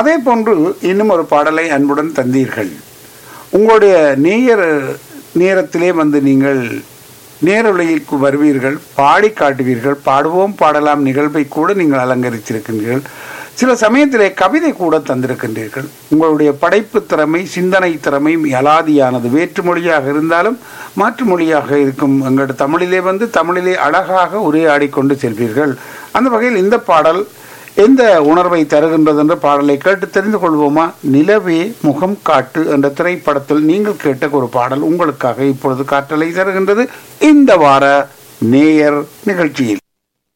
அதே போன்று இன்னும் ஒரு பாடலை அன்புடன் தந்தீர்கள் உங்களுடைய நேயர் நேரத்திலே வந்து நீங்கள் நேரொலிக்கு வருவீர்கள் பாடி காட்டுவீர்கள் பாடுவோம் பாடலாம் நிகழ்வை கூட நீங்கள் அலங்கரித்திருக்கின்றீர்கள் சில சமயத்திலே கவிதை கூட தந்திருக்கின்றீர்கள் உங்களுடைய படைப்பு திறமை சிந்தனை திறமை அலாதியானது வேற்று மொழியாக இருந்தாலும் மாற்று மொழியாக இருக்கும் எங்களோட தமிழிலே வந்து தமிழிலே அழகாக உரையாடிக்கொண்டு செல்வீர்கள் அந்த வகையில் இந்த பாடல் எந்த உணர்வை தருகின்றது என்ற பாடலை கேட்டு தெரிந்து கொள்வோமா நிலவே முகம் காட்டு என்ற திரைப்படத்தில் நீங்கள் கேட்ட ஒரு பாடல் உங்களுக்காக இப்பொழுது காற்றலை தருகின்றது இந்த வார நேயர் நிகழ்ச்சியில்